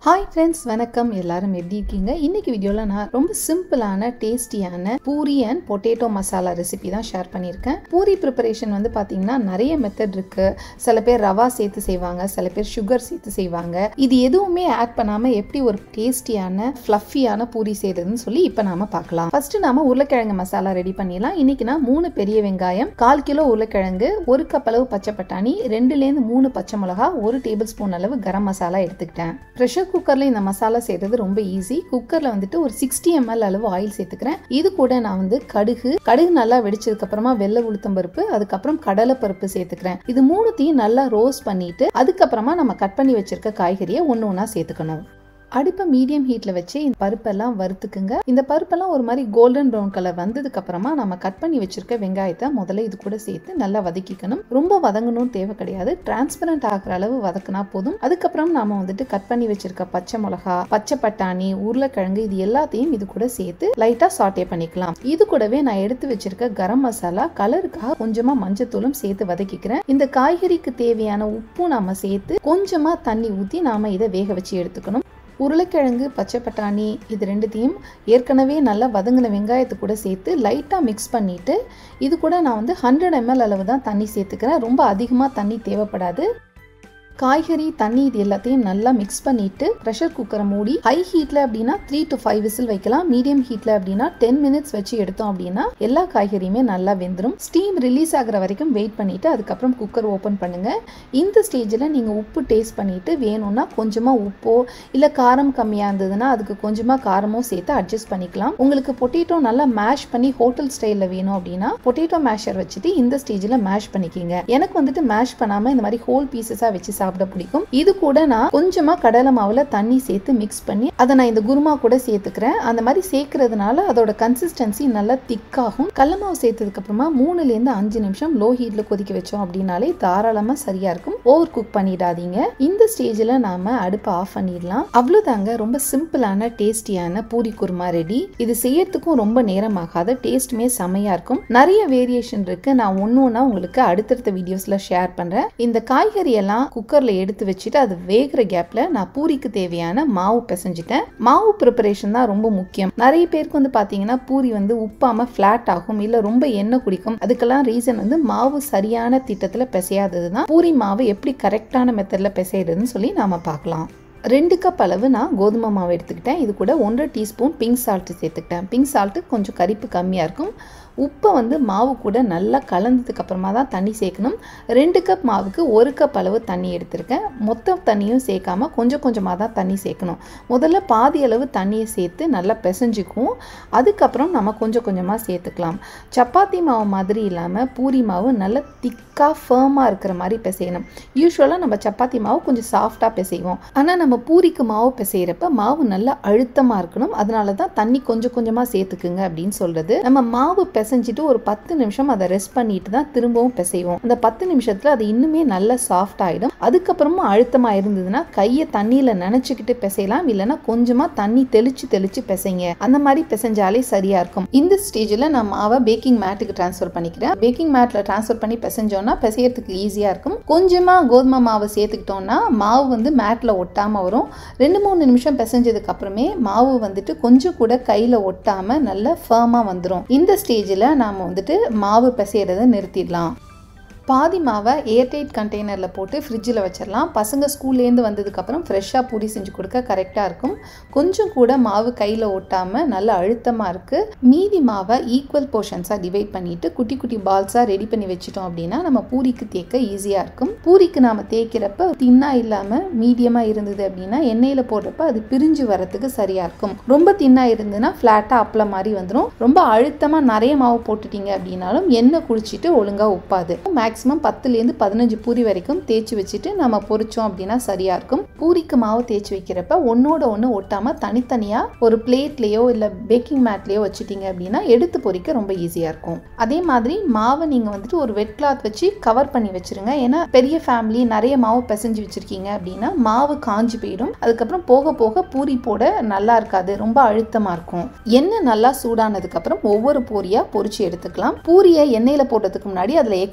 hi friends வணக்கம் எல்லாரும் எப்படி இருக்கீங்க இன்னைக்கு வீடியோவில் நான் ரொம்ப சிம்பிளான டேஸ்டியான puri and potato masala recipe தான் ஷேர் பண்ணியிருக்கேன் பூரி ப்ரிப்பரேஷன் வந்து பார்த்தீங்கன்னா நிறைய மெத்தட் இருக்கு சில பேர் ரவா சேர்த்து செய்வாங்க சில பேர் சுகர் சேர்த்து செய்வாங்க இது எதுவுமே ஆட் பண்ணாமல் எப்படி ஒரு டேஸ்டியான ஃப்ளஃபியான பூரி செய்யறதுன்னு சொல்லி இப்போ நாம பார்க்கலாம் ஃபர்ஸ்ட் நாம உருளைக்கிழங்கு மசாலா ரெடி பண்ணிடலாம் இன்னைக்கு நான் மூணு பெரிய வெங்காயம் கால் கிலோ உருளைக்கிழங்கு ஒரு கப் அளவு பச்சை பட்டாணி ரெண்டுலேருந்து மூணு பச்சை மிளகா ஒரு டேபிள் ஸ்பூன் அளவு கரம் மசாலா எடுத்துக்கிட்டேன் ப்ரெஷர் குக்கரில் இந்த மசாலா செய்கிறது ரொம்ப ஈஸி குக்கரில் வந்துட்டு ஒரு சிக்ஸ்டி எம்எல் அளவு ஆயில் சேர்த்துக்கிறேன் இது கூட நான் வந்து கடுகு கடுகு நல்லா வெடிச்சதுக்கு அப்புறமா வெள்ளை உளுத்தம் பருப்பு அதுக்கப்புறம் கடலை பருப்பு சேர்த்துக்கிறேன் இது மூணுத்தையும் நல்லா ரோஸ்ட் பண்ணிட்டு அதுக்கப்புறமா நம்ம கட் பண்ணி வச்சிருக்க காய்கறியை ஒன்று ஒன்றா சேர்த்துக்கணும் அடுப்பை மீடியம் ஹீட்டில் வச்சு இந்த பருப்பெல்லாம் வறுத்துக்குங்க இந்த பருப்பெல்லாம் ஒரு மாதிரி கோல்டன் ப்ரௌன் கலர் வந்ததுக்கு அப்புறமா நம்ம கட் பண்ணி வச்சிருக்க வெங்காயத்தை முதல்ல இது கூட சேர்த்து நல்லா வதக்கிக்கணும் ரொம்ப வதங்கணும்னு தேவை கிடையாது டிரான்ஸ்பரண்ட் ஆகிற அளவு வதக்கினா போதும் அதுக்கப்புறம் நாம வந்துட்டு கட் பண்ணி வச்சிருக்க பச்சை மிளகா பச்சை பட்டாணி உருளைக்கிழங்கு இது எல்லாத்தையும் இது கூட சேர்த்து லைட்டா சாட்டே பண்ணிக்கலாம் இது கூடவே நான் எடுத்து வச்சிருக்க கரம் மசாலா கலருக்காக கொஞ்சமா மஞ்சத்தூளும் சேர்த்து வதக்கிக்கிறேன் இந்த காய்கறிக்கு தேவையான உப்பும் நாம சேர்த்து கொஞ்சமா தண்ணி ஊற்றி நாம இதை வேக வச்சு எடுத்துக்கணும் உருளைக்கிழங்கு பச்சை பட்டாணி இது ரெண்டுத்தையும் ஏற்கனவே நல்லா வதங்கின வெங்காயத்து கூட சேர்த்து லைட்டாக மிக்ஸ் பண்ணிவிட்டு இது கூட நான் வந்து ஹண்ட்ரட் எம்எல் அளவு தான் தண்ணி சேர்த்துக்கிறேன் ரொம்ப அதிகமாக தண்ணி தேவைப்படாது காய்கறி தண்ணி இது எல்லாத்தையும் நல்லா மிக்ஸ் பண்ணிட்டு ப்ரெஷர் குக்கரை மூடி ஹை ஹீட்ல அப்படின்னா த்ரீ டு ஃபைவ் விசில் வைக்கலாம் மீடியம் ஹீட்ல அப்படின்னா டென் மினிட்ஸ் வச்சு எடுத்தோம் அப்படின்னா எல்லா காய்கறியுமே நல்லா வெந்துடும் ஸ்டீம் ரிலீஸ் ஆகிற வரைக்கும் வெயிட் பண்ணிட்டு அதுக்கப்புறம் குக்கர் ஓப்பன் பண்ணுங்க இந்த ஸ்டேஜில் நீங்கள் உப்பு டேஸ்ட் பண்ணிட்டு வேணும்னா கொஞ்சமாக உப்போ இல்லை காரம் கம்மியாக இருந்ததுன்னா அதுக்கு கொஞ்சமாக காரமோ சேர்த்து அட்ஜஸ்ட் பண்ணிக்கலாம் உங்களுக்கு பொட்டேட்டோ நல்லா மேஷ் பண்ணி ஹோட்டல் ஸ்டைலில் வேணும் அப்படின்னா பொட்டேட்டோ மேஷர் வச்சுட்டு இந்த ஸ்டேஜில் மேஷ் பண்ணிக்கிங்க எனக்கு வந்துட்டு மேஷ் பண்ணாமல் இந்த மாதிரி ஹோல் பீசஸாக வச்சு சாப்பிட பிடிக்கும் இது கூட நான் கொஞ்சமா கடலை மாவுல தண்ணி சேர்த்து மிக்ஸ் பண்ணி அதை நான் இந்த குருமா கூட சேர்த்துக்கிறேன் அந்த மாதிரி சேர்க்கறதுனால அதோட கன்சிஸ்டன்சி நல்லா திக்காகும் கடல மாவு சேர்த்ததுக்கு அப்புறமா மூணுல இருந்து அஞ்சு நிமிஷம் லோ ஹீட்ல கொதிக்க வச்சோம் அப்படின்னாலே தாராளமா சரியா இருக்கும் ஓவர் குக் பண்ணிடாதீங்க இந்த ஸ்டேஜ்ல நாம அடுப்பை ஆஃப் பண்ணிடலாம் அவ்வளவுதாங்க ரொம்ப சிம்பிளான டேஸ்டியான பூரி குருமா ரெடி இது செய்யறதுக்கும் ரொம்ப நேரம் ஆகாத டேஸ்ட்டுமே செமையா இருக்கும் நிறைய வேரியேஷன் இருக்கு நான் ஒன்னு ஒன்னா உங்களுக்கு அடுத்தடுத்த வீடியோஸ்ல ஷேர் பண்றேன் இந்த காய்கறி எல்லாம் குக்கர்ல எடுத்து வச்சுட்டு அது வேகிற கேப்ல நான் பூரிக்கு தேவையான மாவு பிசைஞ்சிட்டேன் மாவு ப்ரிப்பரேஷன் தான் ரொம்ப முக்கியம் நிறைய பேருக்கு வந்து பாத்தீங்கன்னா பூரி வந்து உப்பாம ஃபிளாட் ஆகும் இல்ல ரொம்ப எண்ணெய் குடிக்கும் அதுக்கெல்லாம் ரீசன் வந்து மாவு சரியான திட்டத்துல பிசையாதது தான் பூரி மாவு எப்படி கரெக்டான மெத்தட்ல பிசைறதுன்னு சொல்லி நாம பார்க்கலாம் ரெண்டு கப் அளவு நான் கோதுமை மாவு எடுத்துக்கிட்டேன் இது கூட ஒன்றரை டீஸ்பூன் பிங்க் சால்ட்டு சேர்த்துக்கிட்டேன் பிங்க் சால்ட்டு கொஞ்சம் கரிப்பு கம்மியாக இருக்கும் உப்பை வந்து மாவு கூட நல்லா கலந்ததுக்கு அப்புறமா தான் தண்ணி சேர்க்கணும் ரெண்டு கப் மாவுக்கு ஒரு கப் அளவு தண்ணி எடுத்திருக்கேன் மொத்த தண்ணியும் சேர்க்காம கொஞ்சம் கொஞ்சமாக தான் தண்ணி சேர்க்கணும் முதல்ல பாதி அளவு தண்ணியை சேர்த்து நல்லா பிசைஞ்சுக்குவோம் அதுக்கப்புறம் நம்ம கொஞ்சம் கொஞ்சமாக சேர்த்துக்கலாம் சப்பாத்தி மாவு மாதிரி இல்லாமல் பூரி மாவு நல்லா திக்காக ஃபேமாக இருக்கிற மாதிரி பிசையணும் யூஸ்வலாக நம்ம சப்பாத்தி மாவு கொஞ்சம் சாஃப்டாக பிசைவோம் ஆனால் நம்ம பூரிக்கு மாவு பிசைகிறப்ப மாவு நல்லா அழுத்தமாக இருக்கணும் அதனால தான் தண்ணி கொஞ்சம் கொஞ்சமாக சேர்த்துக்குங்க அப்படின்னு சொல்கிறது நம்ம மாவு பிசைஞ்சிட்டு ஒரு பத்து நிமிஷம் அதை ரெஸ்ட் பண்ணிட்டு தான் திரும்பவும் பிசைவோம் அந்த பத்து நிமிஷத்தில் அது இன்னுமே நல்லா சாஃப்ட் ஆகிடும் அதுக்கப்புறமா அழுத்தமாக இருந்ததுன்னா கையை தண்ணியில் நினச்சிக்கிட்டு பிசையலாம் இல்லைன்னா கொஞ்சமாக தண்ணி தெளிச்சு தெளிச்சு பிசைங்க அந்த மாதிரி பிசைஞ்சாலே சரியா இருக்கும் இந்த ஸ்டேஜில் நான் மாவை பேக்கிங் மேட்டுக்கு ட்ரான்ஸ்ஃபர் பண்ணிக்கிறேன் பேக்கிங் மேட்டில் ட்ரான்ஸ்ஃபர் பண்ணி பிசைஞ்சோன்னா பிசையறதுக்கு ஈஸியாக இருக்கும் கொஞ்சமாக கோதுமை மாவை சேர்த்துக்கிட்டோம்னா மாவு வந்து மேட்டில் ஒட்டாமல் வரும் ரெண்டு மூணு நிமிஷம் பிசைஞ்சதுக்கு அப்புறமே மாவு வந்துட்டு கொஞ்சம் கூட கையில் ஒட்டாமல் நல்லா ஃபேமாக வந்துடும் இந்த ஸ்டேஜில் நாம் வந்துட்டு மாவு பிசையறதை நிறுத்திடலாம் பாதி மாவை ஏர்டைட் கண்டெய்னரில் போட்டு ஃப்ரிட்ஜில் வச்சிடலாம் பசங்க ஸ்கூல்லேருந்து வந்ததுக்கப்புறம் ஃப்ரெஷ்ஷாக பூரி செஞ்சு கொடுக்க கரெக்டாக இருக்கும் கொஞ்சம் கூட மாவு கையில் ஒட்டாமல் நல்லா அழுத்தமாக இருக்குது மீதி மாவை ஈக்குவல் போர்ஷன்ஸாக டிவைட் பண்ணிவிட்டு குட்டி குட்டி பால்ஸாக ரெடி பண்ணி வச்சிட்டோம் அப்படின்னா நம்ம பூரிக்கு தேய்க்க ஈஸியாக இருக்கும் பூரிக்கு நாம் தேய்க்கிறப்ப தின்னாக இல்லாமல் மீடியமாக இருந்தது அப்படின்னா எண்ணெயில் போடுறப்ப அது பிரிஞ்சு வரத்துக்கு சரியாக இருக்கும் ரொம்ப தின்னாக இருந்ததுன்னா ஃப்ளாட்டாக அப்பள மாதிரி வந்துடும் ரொம்ப அழுத்தமாக நிறைய மாவு போட்டுட்டீங்க அப்படின்னாலும் எண்ணெய் குளிச்சுட்டு ஒழுங்காக உப்பாது மேக்ஸிமம் பத்துலேருந்து பதினஞ்சு பூரி வரைக்கும் தேய்ச்சி வச்சுட்டு நம்ம பொரிச்சோம் அப்படின்னா சரியாக இருக்கும் பூரிக்கு மாவு தேய்ச்சி வைக்கிறப்ப ஒன்றோட ஒன்று ஒட்டாமல் தனித்தனியாக ஒரு பிளேட்லேயோ இல்லை பேக்கிங் மேட்லேயோ வச்சுட்டீங்க அப்படின்னா எடுத்து பொரிக்க ரொம்ப ஈஸியாக இருக்கும் அதே மாதிரி மாவை நீங்கள் வந்துட்டு ஒரு வெட் கிளாத் வச்சு கவர் பண்ணி வச்சிருங்க ஏன்னா பெரிய ஃபேமிலி நிறைய மாவு பிசைஞ்சு வச்சுருக்கீங்க அப்படின்னா மாவு காஞ்சி போயிடும் அதுக்கப்புறம் போக போக பூரி போட நல்லா இருக்காது ரொம்ப அழுத்தமாக இருக்கும் எண்ணெய் நல்லா சூடானதுக்கப்புறம் ஒவ்வொரு பூரியாக பொரிச்சு எடுத்துக்கலாம் பூரியை எண்ணெயில் போடுறதுக்கு முன்னாடி அதில் எக்ஸஸாக உள்ள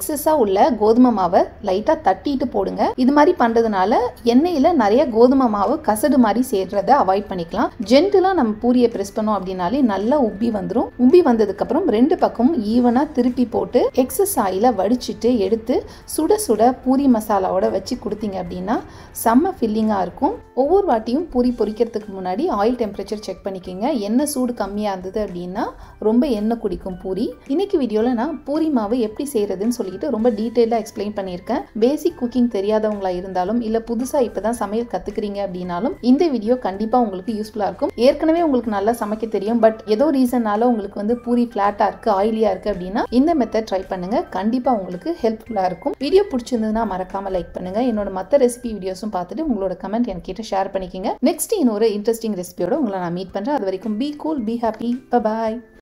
பவுலில் கோதுமை மாவை லைட்டாக தட்டிட்டு போடுங்க இது மாதிரி பண்ணுறதுனால எண்ணெயில் நிறைய கோதுமை மாவு கசடு மாதிரி சேர்றதை அவாய்ட் பண்ணிக்கலாம் ஜென்டலாக நம்ம பூரியை ப்ரெஸ் பண்ணோம் அப்படின்னாலே நல்லா உப்பி வந்துடும் உப்பி வந்ததுக்கப்புறம் ரெண்டு பக்கமும் ஈவனாக திருப்பி போட்டு எக்ஸஸ் ஆயிலை வடிச்சிட்டு எடுத்து சுட சுட பூரி மசாலாவோட வச்சு கொடுத்தீங்க அப்படின்னா செம்ம ஃபில்லிங்காக இருக்கும் ஒவ்வொரு வாட்டியும் பூரி பொரிக்கிறதுக்கு முன்னாடி ஆயில் டெம்பரேச்சர் செக் பண்ணிக்கோங்க எண்ணெய் சூடு கம்மியாக இருந்தது அப்படின்னா ரொம்ப எண்ணெய் குடிக்கும் பூரி இன்னைக்கு வீடியோவில் நான் பூரி மாவு எப்படி செய்கிறதுன்னு சொல்லிட்டு ரொம்ப டீட்டெயிலாக எக்ஸ்பிளைன் பண்ணியிருக்கேன் பேசிக் குக்கிங் தெரியாதவங்களா இருந்தாலும் இல்லை புதுசாக இப்போ தான் சமையல் கற்றுக்குறீங்க அப்படின்னாலும் இந்த வீடியோ கண்டிப்பாக உங்களுக்கு யூஸ்ஃபுல்லாக இருக்கும் ஏற்கனவே உங்களுக்கு நல்லா சமைக்க தெரியும் பட் ஏதோ ரீசனால உங்களுக்கு வந்து பூரி ஃப்ளாட்டாக இருக்குது ஆயிலியாக இருக்குது அப்படின்னா இந்த மெத்தட் ட்ரை பண்ணுங்கள் கண்டிப்பாக உங்களுக்கு ஹெல்ப்ஃபுல்லாக இருக்கும் வீடியோ பிடிச்சிருந்ததுன்னா மறக்காமல் லைக் பண்ணுங்கள் என்னோட மற்ற ரெசிபி வீடியோஸும் பார்த்துட்டு உங்களோட கமெண்ட் என்கிட்ட ஷேர் பண்ணிக்கோங்க நெக்ஸ்ட் இன்னொரு இன்ட்ரெஸ்டிங் ரெசிபியோட உங்களை நான் மீட் பண்ணுறேன் அது வரைக்கும் be cool be happy bye